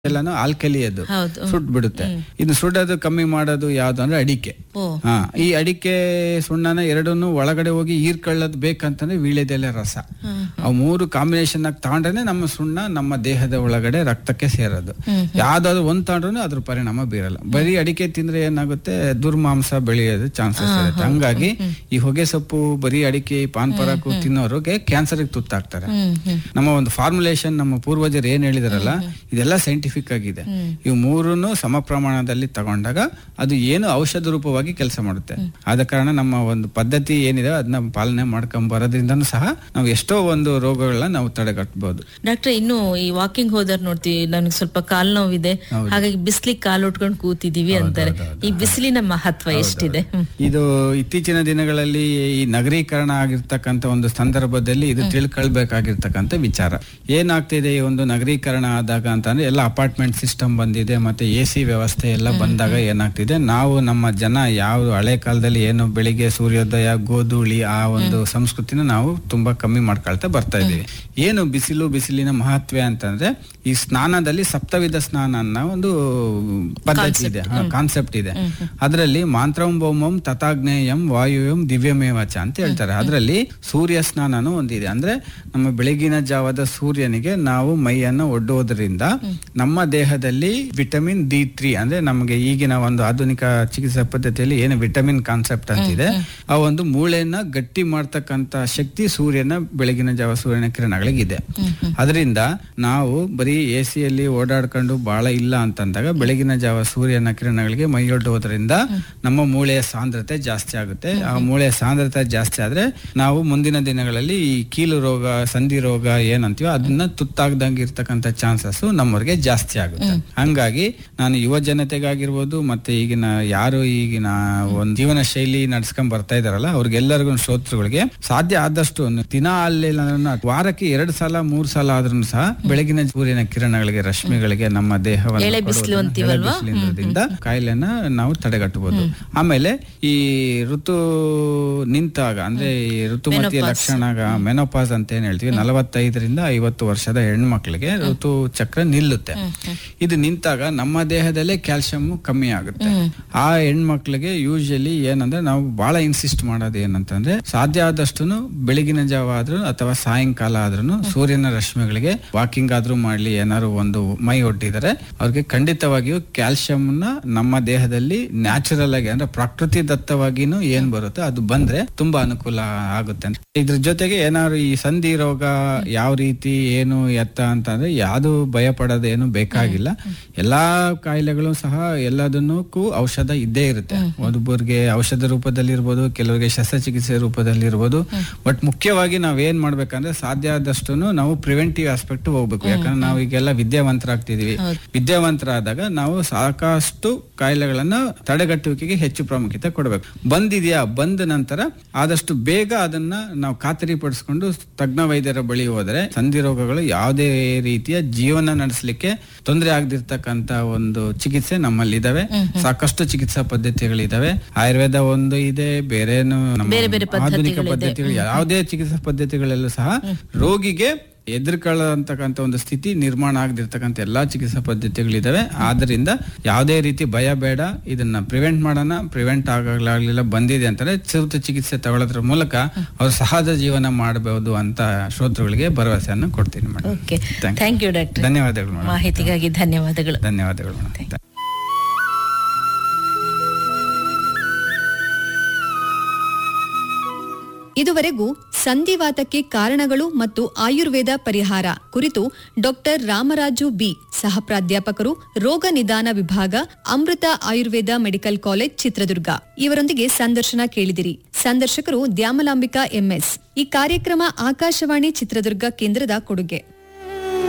ಎಲ್ಲಾನು ಆಲ್ಕಲಿ ಅದು ಹೌದು. ಸುಟ್ ಬಿಡುತ್ತೆ ಇದು ಸುಡೋದು ಕಮ್ಮಿ ಮಾಡೋದು ಯಾವ್ದು ಅಂದ್ರೆ ಅಡಿಕೆ ಓ ಹಾ ಈ ಅಡಿಕೆ ಸುಣ್ಣನ ಎರಡನ್ನು ಒಳಗಡೆ ಹೋಗಿ ಹೀರ್ಕೊಳ್ಳೋದು ಬೇಕಂತಂದ್ರೆ ವೀಳ್ಯದೆಲೆ ರಸ ಅವು ಮೂರು ಕಾಂಬಿನೇಷನ್ ಆಗಿ ತಗೊಂಡ್ರೆ ನಮ್ಮ ಸುಣ್ಣ ನಮ್ಮ ದೇಹದ ಒಳಗಡೆ ರಕ್ತಕ್ಕೆ ಸೇರೋದು ಯಾವ್ದಾದ್ರು ಒಂದ್ ತಗೊಂಡ್ರು ಅದ್ರ ಪರಿಣಾಮ ಬೀರಲ್ಲ ಬರೀ ಅಡಿಕೆ ತಿಂದ್ರೆ ಏನಾಗುತ್ತೆ ದುರ್ಮಾಂಸ ಬೆಳೆಯೋದು ಚಾನ್ಸಸ್ ಇರುತ್ತೆ ಹಂಗಾಗಿ ಈ ಹೊಗೆ ಸೊಪ್ಪು ಬರೀ ಅಡಿಕೆ ಪಾನ್ ಪರಾಕು ತಿನ್ನೋರಿಗೆ ಕ್ಯಾನ್ಸರ್ ತುತ್ತಾಗ್ತಾರೆ ಹ್ಮ್ ಹ್ಮ್ ನಮ್ಮ ಒಂದು ಫಾರ್ಮುಲೇಷನ್ ನಮ್ಮ ಪೂರ್ವಜರು ಏನ್ ಹೇಳಿದಾರಲ್ಲ ಇದೆಲ್ಲ ಸೈಂಟಿಫಿಕ್ ಆಗಿದೆ ಇವು ಮೂರನ್ನು ಸಮ ಪ್ರಮಾಣದಲ್ಲಿ ತಗೊಂಡಾಗ ಅದು ಏನು ಔಷಧ ರೂಪವಾಗಿ ಕೆಲಸ ಮಾಡುತ್ತೆ ಆದ ಕಾರಣ ನಮ್ಮ ಒಂದು ಪದ್ಧತಿ ಏನಿದೆ ಅದನ್ನ ಪಾಲನೆ ಮಾಡ್ಕೊಂಡ್ ಬರೋದ್ರಿಂದನೂ ಸಹ ನಾವು ಎಷ್ಟೋ ಒಂದು ರೋಗಗಳನ್ನ ನಾವು ತಡೆಗಟ್ಟಬಹುದು ಡಾಕ್ಟ್ರೆ ಇನ್ನು ಈ ವಾಕಿಂಗ್ ಹೋದರ್ ನೋಡ್ತೀವಿ ನನಗೆ ಸ್ವಲ್ಪ ಕಾಲ್ ನೋವಿದೆ ಹಾಗಾಗಿ ಬಿಸಿಲಿಗೆ ಕಾಲು ಉಟ್ಕೊಂಡು ಕೂತಿದೀವಿ ಅಂತಾರೆ ಈ ಬಿಸಿಲಿನ ಮಹತ್ವ ಎಷ್ಟಿದೆ ಹ್ಮ್. ಇದು ಇತ್ತೀಚಿನ ದಿನಗಳಲ್ಲಿ ಈ ನಗರೀಕರಣ ಆಗಿರ್ತಕ್ಕಂಥ ಒಂದು ಸಂದರ್ಭದಲ್ಲಿ ಇದು ತಿಳ್ಕೊಳ್ಬೇಕಾಗಿರ್ತಕ್ಕಂಥ ವಿಚಾರ ಏನಾಗ್ತಿದೆ ಈ ಒಂದು ನಗರೀಕರಣ ಆದಾಗ ಅಂತಂದ್ರೆ ಎಲ್ಲ ಅಪಾರ್ಟ್ಮೆಂಟ್ ಸಿಸ್ಟಮ್ ಬಂದಿದೆ ಮತ್ತೆ ಎ ಸಿ ವ್ಯವಸ್ಥೆ ಎಲ್ಲ ಬಂದಾಗ ಏನಾಗ್ತಿದೆ ನಾವು ನಮ್ಮ ಜನ ಯಾವ ಹಳೆ ಕಾಲದಲ್ಲಿ ಏನು ಬೆಳಿಗ್ಗೆ ಸೂರ್ಯೋದಯ ಗೋಧೂಳಿ ಆ ಒಂದು ಸಂಸ್ಕೃತಿನ ನಾವು ತುಂಬಾ ಕಮ್ಮಿ ಮಾಡ್ಕೊಳ್ತಾ ಬರ್ತಾ ಇದೀವಿ ಏನು ಬಿಸಿಲು ಬಿಸಿಲಿನ ಮಹತ್ವ ಅಂತಂದ್ರೆ ಈ ಸ್ನಾನದಲ್ಲಿ ಸಪ್ತವಿಧ ಸ್ನಾನ ಅನ್ನೋ ಒಂದು ಪದ್ಧತಿ ಇದೆ ಕಾನ್ಸೆಪ್ಟ್ ಇದೆ ಅದರಲ್ಲಿ ಮಾಂತ್ರಂ ಭೌಮಂ ತಥಾಗ್ನೇಯಂ ವಾಯುಯಂ ದಿವ್ಯಮೇವಚ ಅಂತ ಹೇಳ್ತಾರೆ ಅದರಲ್ಲಿ ಸೂರ್ಯ ಸ್ನಾನನೂ ಒಂದಿದೆ ಅಂದ್ರೆ ನಮ್ಮ ಬೆಳಗಿನ ಜಾವದ ಸೂರ್ಯನಿಗೆ ನಾವು ಮೈಯನ್ನು ಒಡ್ಡುವುದರಿಂದ ನಮ್ಮ ದೇಹದಲ್ಲಿ ವಿಟಮಿನ್ ಡಿ ತ್ರೀ ಅಂದ್ರೆ ನಮಗೆ ಈಗಿನ ಒಂದು ಆಧುನಿಕ ಚಿಕಿತ್ಸಾ ಪದ್ಧತಿಯಲ್ಲಿ ಏನು ವಿಟಮಿನ್ ಕಾನ್ಸೆಪ್ಟ್ ಅಂತಿದೆ ಆ ಒಂದು ಮೂಳೆಯನ್ನ ಗಟ್ಟಿ ಮಾಡ್ತಕ್ಕಂತ ಶಕ್ತಿ ಸೂರ್ಯನ ಬೆಳಗಿನ ಜಾವ ಸೂರ್ಯನ ಕಿರಣಗಳಿಗಿದೆ ಅದರಿಂದ ನಾವು ಬರೀ ಎ ಸಿಯಲ್ಲಿ ಓಡಾಡ್ಕೊಂಡು ಬಹಳ ಇಲ್ಲ ಅಂತಂದಾಗ ಬೆಳಗಿನ ಜಾವ ಸೂರ್ಯನ ಕಿರಣಗಳಿಗೆ ಮೈಯೊಡ್ಡುವುದರಿಂದ ನಮ್ಮ ಮೂಳೆಯ ಸಾಂದ್ರತೆ ಜಾಸ್ತಿ ಆಗುತ್ತೆ ಆ ಮೂಳೆಯ ಸಾಂದ್ರತೆ ಜಾಸ್ತಿ ಆದ್ರೆ ನಾವು ಮುಂದಿನ ದಿನಗಳಲ್ಲಿ ಈ ಕೀಲು ರೋಗ ಸಂಧಿ ರೋಗ ಏನಂತೀವೋ ಅದನ್ನ ತುತ್ತಾಗ್ದಂಗೆ ಇರ್ತಕ್ಕಂಥ ಚಾನ್ಸಸ್ ನಮ್ಮವ್ರಿಗೆ ಜಾಸ್ತಿ ಆಗುತ್ತೆ ಹಂಗಾಗಿ ನಾನು ಯುವ ಜನತೆಗಾಗಿರ್ಬೋದು ಮತ್ತೆ ಈಗಿನ ಯಾರು ಈಗಿನ ಒಂದು ಜೀವನ ಶೈಲಿ ನಡ್ಸ್ಕೊಂಡ್ ಬರ್ತಾ ಇದಾರಲ್ಲ ಅವ್ರಿಗೆಲ್ಲರಿಗೂ ಶ್ರೋತೃಗಳಿಗೆ ಸಾಧ್ಯ ಆದಷ್ಟು ದಿನ ಅಲ್ಲಿ ವಾರಕ್ಕೆ ಎರಡು ಸಲ ಮೂರ್ ಸಲ ಆದ್ರೂ ಸಹ ಬೆಳಗಿನ ಸೂರ್ಯನ ಕಿರಣಗಳಿಗೆ ರಶ್ಮಿಗಳಿಗೆ ನಮ್ಮ ದೇಹವನ್ನು ಎಳೆ ಬಿಸಿಲು ಕೊಡುವುದನ್ನ- ಅಂತೀವಲ್ವಾ? ಎಳೆ ಬಿಸಿಲಿನಿಂದ ಕಾಯಿಲೆನ ನಾವು ತಡೆಗಟ್ಟಬಹುದು ಆಮೇಲೆ ಈ ಋತು ನಿಂತಾಗ ಅಂದ್ರೆ ಈ ಋತುಮತಿ ಲಕ್ಷಣ ಮೆನೋಪಾಸ್ ಅಂತ ಏನ್ ಹೇಳ್ತೀವಿ ನಲವತ್ತೈದರಿಂದ ಐವತ್ತು ವರ್ಷದ ಹೆಣ್ಮಕ್ಳಿಗೆ ಋತು ಚಕ್ರ ನಿಲ್ಲುತ್ತೆ ಇದು ನಿಂತಾಗ ನಮ್ಮ ದೇಹದಲ್ಲೇ ಕ್ಯಾಲ್ಸಿಯಂ ಕಮ್ಮಿ ಆಗುತ್ತೆ ಆ ಹೆಣ್ಮಕ್ಳಿಗೆ ಯೂಶಲಿ ಏನಂದ್ರೆ ನಾವು ಬಹಳ ಇನ್ಸಿಸ್ಟ್ ಮಾಡೋದು ಏನಂತಂದ್ರೆ ಸಾಧ್ಯ ಆದಷ್ಟು ಬೆಳಗಿನ ಜಾವ ಆದ್ರೂ ಅಥವಾ ಸಾಯಂಕಾಲ ಆದ್ರೂ ಸೂರ್ಯನ ರಶ್ಮಿಗಳಿಗೆ ವಾಕಿಂಗ್ ಆದ್ರೂ ಮಾಡ್ಲಿ ಏನಾದ್ರು ಒಂದು ಮೈ ಒಡ್ಡಿದರೆ ಅವ್ರಿಗೆ ಖಂಡಿತವಾಗಿಯೂ ಕ್ಯಾಲ್ಸಿಯಂ ನ ನಮ್ಮ ದೇಹದಲ್ಲಿ ನ್ಯಾಚುರಲ್ ಆಗಿ ಅಂದ್ರೆ ಪ್ರಕೃತಿ ದತ್ತವಾಗಿನೂ ಏನ್ ಬರುತ್ತೆ ಅದು ಬಂದ್ರೆ ತುಂಬಾ ಅನುಕೂಲ ಆಗುತ್ತೆ ಅಂತ. ಇದ್ರ ಜೊತೆಗೆ ಏನಾದ್ರು ಈ ಸಂಧಿ ರೋಗ ಯಾವ ರೀತಿ ಏನು ಎತ್ತ ಅಂತಂದ್ರೆ ಯಾವ್ದು ಭಯ ಪಡೋದು ಏನು ಬೇಕಾಗಿಲ್ಲ ಎಲ್ಲಾ ಕಾಯಿಲೆಗಳು ಸಹ ಎಲ್ಲದನ್ನಕ್ಕೂ ಔಷಧ ಇದ್ದೇ ಇರುತ್ತೆ ಒಬ್ಬರಿಗೆ ಔಷಧ ರೂಪದಲ್ಲಿ ಇರ್ಬೋದು ಕೆಲವರಿಗೆ ಶಸ್ತ್ರಚಿಕಿತ್ಸೆ ರೂಪದಲ್ಲಿ ಇರ್ಬೋದು ಬಟ್ ಮುಖ್ಯವಾಗಿ ನಾವ್ ಏನ್ ಮಾಡ್ಬೇಕಂದ್ರೆ ಸಾಧ್ಯ ಆದಷ್ಟು ನಾವು ಪ್ರಿವೆಂಟಿವ್ ಆಸ್ಪೆಕ್ಟ್ ಹೋಗ್ಬೇಕು ಯಾಕಂದ್ರೆ ನಾವು ಈಗೆಲ್ಲ ವಿದ್ಯಾವಂತರಾಗ್ತಿದೀವಿ ವಿದ್ಯಾವಂತರಾದಾಗ ನಾವು ಸಾಕಷ್ಟು ಕಾಯಿಲೆಗಳನ್ನ ತಡೆಗಟ್ಟುವಿಕೆಗೆ ಹೆಚ್ಚು ಪ್ರಾಮುಖ್ಯತೆ ಕೊಡಬೇಕು ಬಂದಿದ್ಯಾ ಬಂದ ನಂತರ ಆದಷ್ಟು ಬೇಗ ಅದನ್ನ ನಾವು ಖಾತರಿ ಪಡಿಸ್ಕೊಂಡು ತಜ್ಞ ವೈದ್ಯರ ಬಳಿ ಹೋದ್ರೆ ಸಂಧಿ ರೋಗಗಳು ಯಾವುದೇ ರೀತಿಯ ಜೀವನ ನಡೆಸಲಿಕ್ಕೆ ತೊಂದರೆ ಆಗದಿರ್ತಕ್ಕಂತ ಒಂದು ಚಿಕಿತ್ಸೆ ನಮ್ಮಲ್ಲಿ ಇದಾವೆ ಸಾಕಷ್ಟು ಚಿಕಿತ್ಸಾ ಪದ್ಧತಿಗಳಿದಾವೆ ಆಯುರ್ವೇದ ಒಂದು ಇದೆ ಬೇರೆನು ನಮ್ಮ ಬೇರೆ ಬೇರೆ ಆಧುನಿಕ ಪದ್ಧತಿಗಳಿದೆ. ಪದ್ಧತಿಗಳು ಯಾವುದೇ ಚಿಕಿತ್ಸಾ ಪದ್ಧತಿಗಳಲ್ಲೂ ಸಹ ರೋಗಿಗೆ ಎದುರ್ಕೊಳ್ಳತಕ್ಕಂತ ಒಂದು ಸ್ಥಿತಿ ನಿರ್ಮಾಣ ಆಗದಿರ್ತಕ್ಕಂಥ ಎಲ್ಲಾ ಚಿಕಿತ್ಸಾ ಪದ್ಧತಿಗಳಿದಾವೆ ಆದ್ರಿಂದ ಯಾವುದೇ ರೀತಿ ಭಯ ಬೇಡ ಇದನ್ನ ಪ್ರಿವೆಂಟ್ ಮಾಡೋಣ ಪ್ರಿವೆಂಟ್ ಆಗಲಾಗ್ಲಿಲ್ಲ ಬಂದಿದೆ ಅಂತಾರೆ ಸೂಕ್ತ ಚಿಕಿತ್ಸೆ ತಗೊಳ್ಳೋದ್ರ ಮೂಲಕ ಅವ್ರು ಸಹಜ ಜೀವನ ಮಾಡಬಹುದು ಅಂತ ಶ್ರೋತೃಗಳಿಗೆ ಭರವಸೆಯನ್ನು ಕೊಡ್ತೀನಿ madam okay Thank you. Thank you doctor ಧನ್ಯವಾದಗಳು ಮೇಡಮ್ ಮಾಹಿತಿಗಾಗಿ ಧನ್ಯವಾದಗಳು ಧನ್ಯವಾದಗಳು ಮೇಡಮ್ ಇದುವರೆಗೂ ಸಂಧಿವಾತಕ್ಕೆ ಕಾರಣಗಳು ಮತ್ತು ಆಯುರ್ವೇದ ಪರಿಹಾರ ಕುರಿತು ಡಾಕ್ಟರ್ ರಾಮರಾಜು ಬಿ ಸಹ ಪ್ರಾಧ್ಯಾಪಕರು ರೋಗ ನಿದಾನ ವಿಭಾಗ ಅಮೃತ ಆಯುರ್ವೇದ ಮೆಡಿಕಲ್ ಕಾಲೇಜ್ ಚಿತ್ರದುರ್ಗ ಇವರೊಂದಿಗೆ ಸಂದರ್ಶನ ಕೇಳಿದಿರಿ ಸಂದರ್ಶಕರು ದ್ಯಾಮಲಾಂಬಿಕಾ ಎಂಎಸ್ ಈ ಕಾರ್ಯಕ್ರಮ ಆಕಾಶವಾಣಿ ಚಿತ್ರದುರ್ಗ ಕೇಂದ್ರದ ಕೊಡುಗೆ